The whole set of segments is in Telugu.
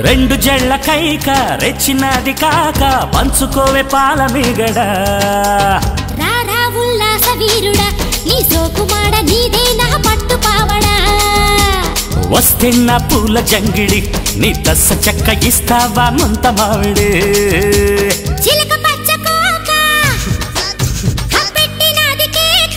రెండు జళ్ళ కైక రెచ్చినది కాక పంచుకోవే పాల మీగడ రారా ఉల్లాస వీరుడా నీ సోకుమాడ నీదే నా పట్టు పావడా వస్తే నా పూల జంగిడి నీ దస్స చెక్క ఇస్తావా ముంత మావిడే చిలక పచ్చ కోక పెట్టినది కేక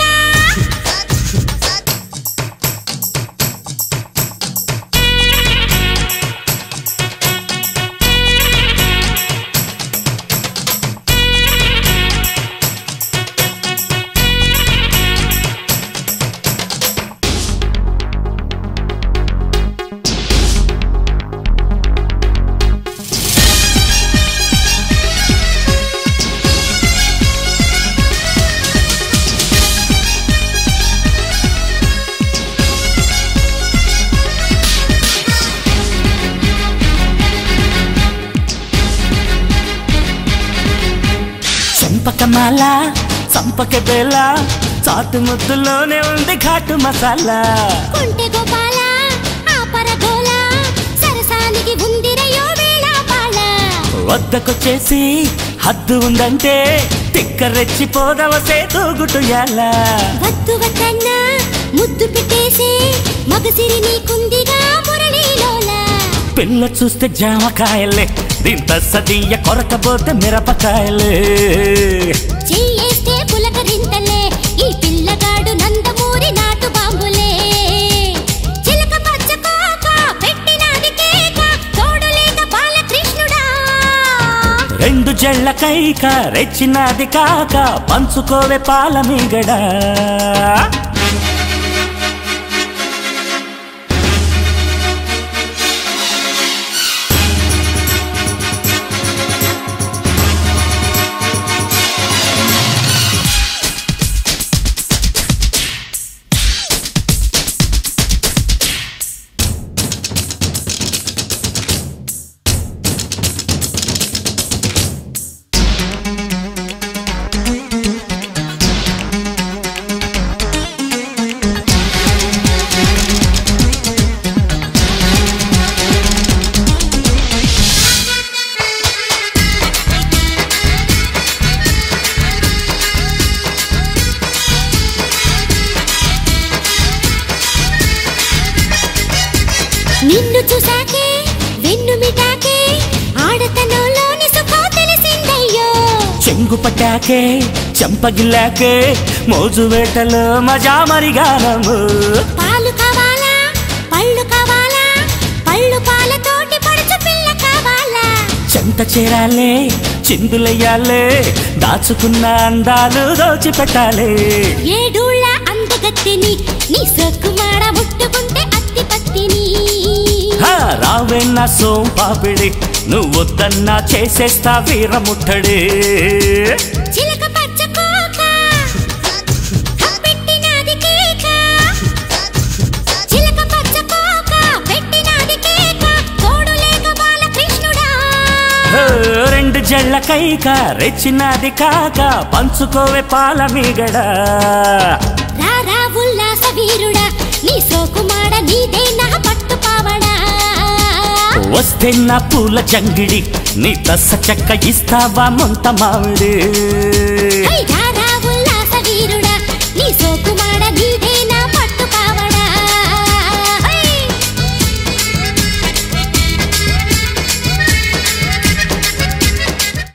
చంపకమాల చంపక బేల చాటు ముద్దులోనే ఉంది ఘాటు మసాలా కొంటె గోపాల ఆపర గోల సరసానికి ఉందిరయో వేళ పాళ వద్దకొచ్చేసి హద్దు ఉందంటే తిక్క రెచ్చిపోదవసే తూగుటుయాలా వద్దు వద్దన్నా ముద్దు పెట్టేసి మగసిరి నీకుందిగా మురళీలోల పిల్ల చూస్తే జామకాయలే దీంత సదీయ కొరకబోతే మిరపకాయలే చెయ్యేస్తే పులకరింతలే ఈ పిల్లగాడు నందమూరి నాటు బాంబులే చిలక పచ్చ కోక పెట్టినది కేక తోడులేక బాలకృష్ణుడా రెండు జళ్ళ కైక రెచ్చినది కాక పంచుకోవే పాల మీగడా నిన్ను చూసాకే వెన్ను మిటాకే ఆడతనంలోని సుఖం తెలిసిందయ్యో చెంగు పట్టాకే చెంపగిల్లాకే మోజు వేటలో మజా మరిగానము పాలు కావాలా పళ్ళు కావాలా పళ్ళు పాలతోటి పడుచు పిల్ల కావాలా చెంత చేరాలే చిందులయ్యాలే దాచుకున్న అందాలు దోచిపెట్టాలే ఏడూళ్ళ అందగత్తిని నీ సొక్కుమాడ ముట్టుకుంటే అత్తి పత్తిని హా, రావే నా సోం పాపిడి నువ్వు వద్దన్నా చేసేస్తా వీరముట్టడి చిలక పచ్చ కోక పెట్టినది కేక చిలక పచ్చ కోక పెట్టినది కేక తోడు లేక బాలకృష్ణుడా హో, రెండు జళ్ళ కైక రెచ్చినది కాక పంచుకోవే పాల మీగడ రారా ఉల్లాస వీరుడా నీ సోకుమాడ నీదే నా పట్టు పావడా వస్తే నా పూల జంగిడి నీ దస్స చెక్క ఇస్తావా ముంత మావిడి